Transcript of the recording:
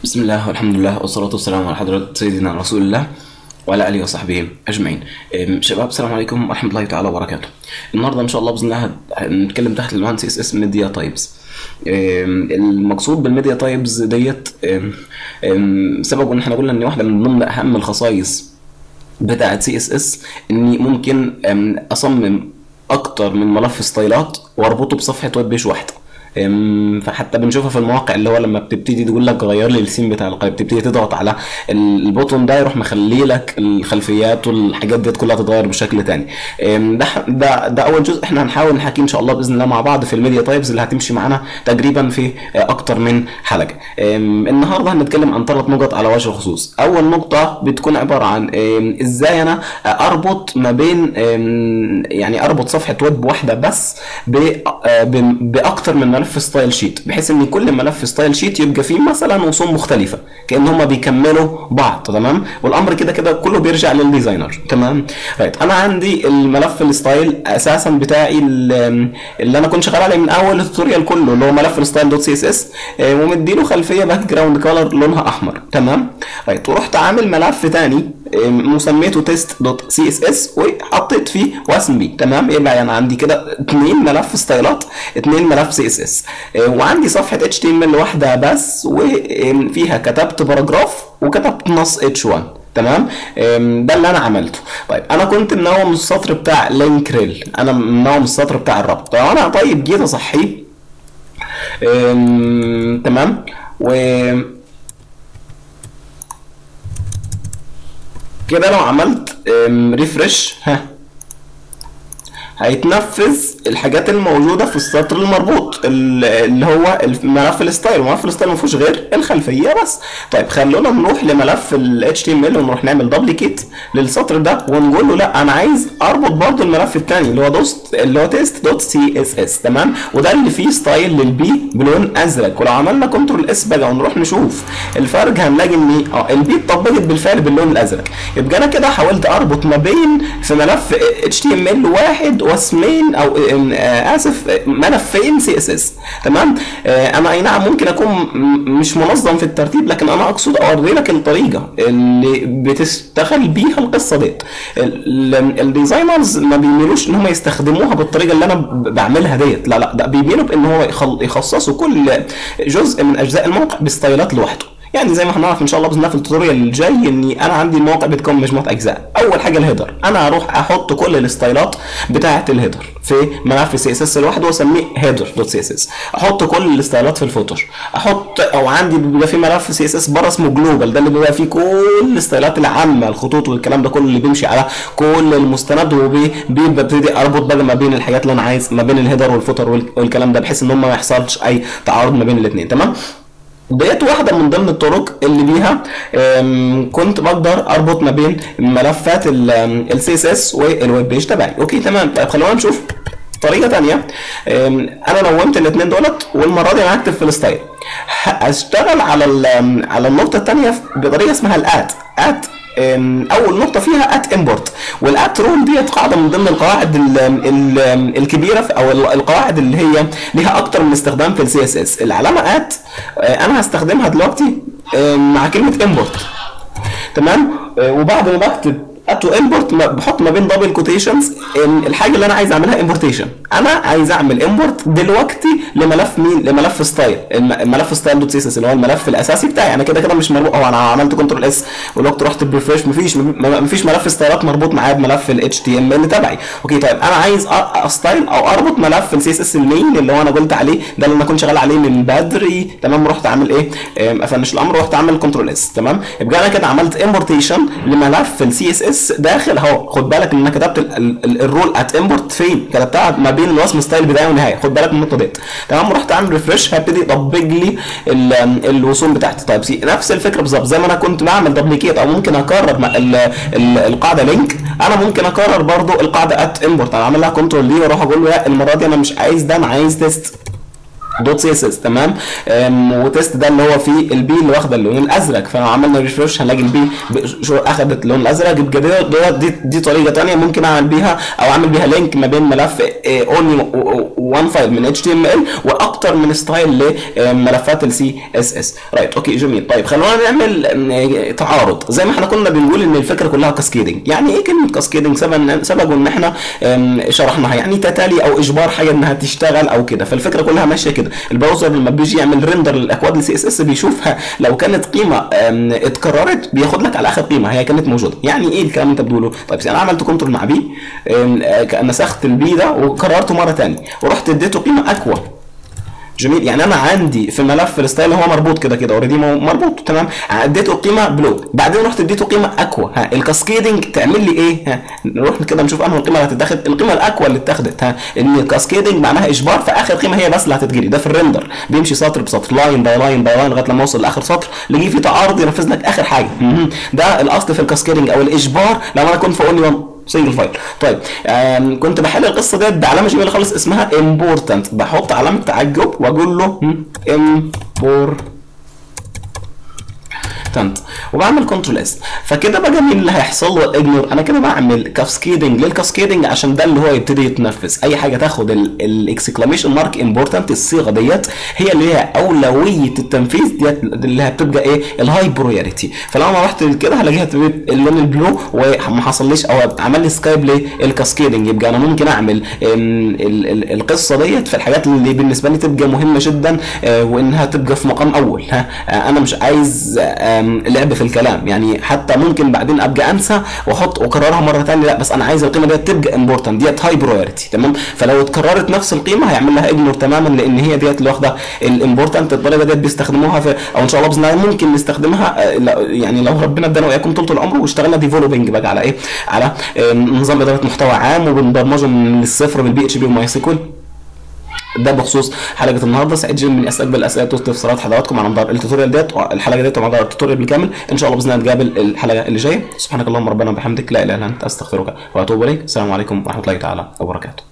بسم الله والحمد لله والصلاة والسلام على حضرة سيدنا رسول الله وعلى آله وصحبه أجمعين أم، شباب السلام عليكم ورحمة الله تعالى وبركاته النهاردة إن شاء الله بإذن الله هنتكلم تحت العنوان سي اس اس ميديا تايبس المقصود بالميديا تايبس ديت أم، أم، سببه ان احنا قلنا ان واحده من ضمن اهم الخصائص بتاعه سي اس اس اني ممكن أم، اصمم اكتر من ملف ستايلات واربطه بصفحه ويب بيج واحده أم، فحتى بنشوفها في المواقع اللي هو لما بتبتدي تقول لك غير لي السين بتاع القائمه بتبتدي تضغط على البوتون ده يروح مخلي لك الخلفيات والحاجات ديت كلها تتغير بشكل تاني أم، ده ده ده اول جزء احنا هنحاول نحكي ان شاء الله باذن الله مع بعض في الميديا تايبز اللي هتمشي معانا تقريبا في آه، اكتر من حلقه أم، النهارده هنتكلم عن ثلاث نقط على وجه الخصوص اول نقطه بتكون عباره عن أم، ازاي انا اربط ما بين أم، يعني اربط صفحه ويب واحده بس ب- آه، ب- باكتر من ملف ستايل شيت بحيث ان كل ملف ستايل شيت يبقى فيه مثلا رسوم مختلفه كان هما بيكملوا بعض تمام والامر كده كده كله بيرجع للديزاينر تمام رايت انا عندي الملف الستايل اساسا بتاعي ال- اللي انا كنت شغال عليه من اول التوتوريال كله اللي هو ملف الستايل دوت سي اس اس ومديله خلفيه باك جراوند كولر لونها احمر تمام رايت ورحت عامل ملف تاني آم، مسميته تيست دوت سي اس اس وحطيت فيه واسم بيه تمام يبقى يعني عندي كده اتنين ملف ستايلات اتنين ملف سي اس اس وعندي صفحه اتش تي ام ال واحده بس وفيها كتبت باراجراف وكتبت نص اتش 1 تمام آم، ده اللي انا عملته طيب انا كنت منوم السطر بتاع لينك ريل انا منوم السطر بتاع الربط طيب انا طيب جيت اصحيه آم، تمام و كده لو عملت ريفرش ها هيتنفذ الحاجات الموجوده في السطر المربوط ال- اللي هو ملف الستايل ملف الستايل ما فيهوش غير الخلفيه بس طيب خلونا نروح لملف ال HTML ونروح نعمل دبليكيت للسطر ده ونقول له لا انا عايز اربط برضو الملف الثاني اللي هو دوست اللي هو تيست دوت سي اس اس تمام وده اللي فيه ستايل للبي بلون ازرق ولو عملنا كنترول اس بقى ونروح نشوف الفرق هنلاقي ان اه البي اتطبقت بالفعل باللون الازرق يبقى انا كده حاولت اربط ما بين في ملف HTML واحد واسمين او ام، آه، اسف آه، ملفين سي اس اس تمام آه، انا اي نعم ممكن اكون م- مش منظم في الترتيب لكن انا اقصد اوري لك الطريقه اللي بتشتغل بيها القصه ديت ال- ال- الديزاينرز ما بيميلوش ان هم يستخدموها بالطريقه اللي انا ب- بعملها ديت لا لا ده بيميلوا بان هو يخل- يخصصوا كل جزء من اجزاء الموقع بستايلات لوحده يعني زي ما هنعرف ان شاء الله باذن الله في التوتوريال الجاي اني انا عندي الموقع بيتكون من مجموعه اجزاء اول حاجه الهيدر انا هروح احط كل الستايلات بتاعه الهيدر في ملف سي اس اس لوحده واسميه هيدر دوت سي اس اس احط كل الستايلات في الفوتر احط او عندي بيبقى في ملف سي اس اس بره اسمه جلوبال ده اللي بيبقى فيه كل الستايلات العامه الخطوط والكلام ده كله اللي بيمشي على كل المستند وببتدي اربط بقى ما بين الحاجات اللي انا عايز ما بين الهيدر والفوتر وال- والكلام ده بحيث ان هم ما يحصلش اي تعارض ما بين الاثنين تمام ديت واحدة من ضمن الطرق اللي بيها أم، كنت بقدر اربط ما بين ملفات السي اس اس والويب بيج تبعي اوكي تمام طيب خلونا نشوف طريقة تانية أم، انا نومت الاثنين دولت والمرة دي انا هكتب في الستايل هشتغل على ال- على النقطة التانية بطريقة اسمها الات ات أم، اول نقطه فيها ات امبورت والات رول ديت قاعده من ضمن القواعد ال ال الكبيره في او ال- القواعد اللي هي ليها اكتر من استخدام في السي اس اس العلامه ات انا هستخدمها دلوقتي أم، مع كلمه امبورت تمام آه، وبعد ما بكتب اتو امبورت بحط ما بين دبل كوتيشنز الحاجه اللي انا عايز اعملها امبورتيشن انا عايز اعمل امبورت دلوقتي لملف مين لملف ستايل الم- الملف ستايل دوت سي اس اس اللي هو الملف الاساسي بتاعي انا كده كده مش مربوط او انا عملت كنترول اس ولوقت رحت بريفرش مفيش مفيش ملف ستايلات مربوط معايا بملف الاتش تي ام ال تبعي اوكي طيب انا عايز أ- استايل او اربط ملف السي اس اس المين اللي هو انا قلت عليه ده اللي انا كنت شغال عليه من بدري تمام رحت عامل ايه آم، افنش الامر رحت عامل كنترول اس تمام يبقى انا كده عملت امبورتيشن لملف السي اس اس داخل اهو خد بالك ان انا كتبت ال- ال- ال- الرول ات امبورت فين كتبتها ما بين الوصم ستايل بدايه ونهايه خد بالك من النقطه ديت تمام رحت عامل ريفرش هبتدي يطبق لي ال- الوصول بتاعتي طيب سي نفس الفكره بالظبط زي ما انا كنت بعمل دبليكيت او ممكن اكرر مع ال- ال- القاعده لينك انا ممكن اكرر برضو القاعده ات امبورت انا عامل لها كنترول دي واروح اقول له لا المره دي انا مش عايز ده انا عايز تيست دوت سي اس اس تمام أم، وتيست ده اللي هو فيه البي اللي واخده اللون الازرق فلو عملنا ريفرش هنلاقي البي ب- شو اخدت اللون الازرق يبقى دي, دي, دي, دي طريقه ثانيه ممكن اعمل بيها او اعمل بيها لينك ما بين ملف اونلي وان فايل من اتش تي ام ال واكتر من ستايل لملفات السي اس اس رايت اوكي جميل طيب خلونا نعمل أم، تعارض زي ما احنا كنا بنقول ان الفكره كلها كاسكيدنج يعني ايه كلمه كاسكيدنج سبق سبق ان احنا أم، شرحناها يعني تتالي او اجبار حاجه انها تشتغل او كده فالفكره كلها ماشيه كده البراوزر لما بيجي يعمل ريندر للاكواد السي اس اس بيشوفها لو كانت قيمه أم، اتكررت بياخد لك على اخر قيمه هي كانت موجوده يعني ايه الكلام اللي انت بتقوله طيب انا عملت كنترول مع بي أم، آه، نسخت البي ده وكررته مره ثانيه ورحت اديته قيمه اقوى جميل يعني انا عندي في ملف الستايل هو مربوط كده كده اوريدي مربوط تمام اديته قيمه بلو بعدين رحت اديته قيمه اقوى ها الكاسكيدنج تعمل لي ايه ها نروح كده نشوف انه القيمه اللي هتتاخد القيمه الاقوى اللي اتاخدت ها ان الكاسكيدنج معناها اجبار فاخر قيمه هي بس اللي هتتجري ده في الريندر بيمشي سطر بسطر لاين باي لاين باي لاين لغايه لما اوصل لاخر سطر لقيه في تعارض ينفذ لك اخر حاجه مهم. ده الاصل في الكاسكيدنج او الاجبار لما انا كنت في اونلي سنجل فايل طيب آم، كنت بحل القصه ديت بعلامه جميله خالص اسمها important بحط علامه تعجب واقول له امبور تنت وبعمل كنترول اس فكده بقى مين اللي هيحصل له الاجنور انا كده بعمل كاسكيدنج للكاسكيدنج عشان ده اللي هو يبتدي يتنفذ اي حاجه تاخد الاكسكلاميشن مارك امبورتنت الصيغه ديت هي اللي هي اولويه التنفيذ ديت اللي هتبقى ايه الهاي برايورتي فلو انا رحت كده هلاقيها تبقى اللون البلو وما حصليش او عمل لي سكايب للكاسكيدنج يبقى انا ممكن اعمل ال- ال- ال- القصه ديت في الحاجات اللي بالنسبه لي تبقى مهمه جدا آه، وانها تبقى في مقام اول ها آه، انا مش عايز آم، لعب في الكلام يعني حتى ممكن بعدين ابقى انسى واحط واكررها مره ثانيه لا بس انا عايز القيمه ديت تبقى امبورتنت ديت هاي برايورتي تمام فلو اتكررت نفس القيمه هيعمل لها اجنور تماما لان هي ديت اللي واخده الامبورتنت الطريقه ديت بيستخدموها في او ان شاء الله باذن الله ممكن نستخدمها آه، لا- يعني لو ربنا ادانا واياكم طول العمر واشتغلنا ديفلوبينج بقى على ايه على آه، نظام اداره محتوى عام وبنبرمجه من الصفر بالبي اتش بي وماي سيكول ده بخصوص حلقه النهارده سعيد جدا اني استقبل اسئله واستفسارات حضراتكم على مدار التوتوريال ديت الحلقه ديت وعلى مدار التوتوريال بالكامل ان شاء الله باذن الله نتقابل الحلقه اللي جايه سبحانك اللهم ربنا وبحمدك لا اله الا انت استغفرك واتوب اليك السلام عليكم ورحمه الله تعالى وبركاته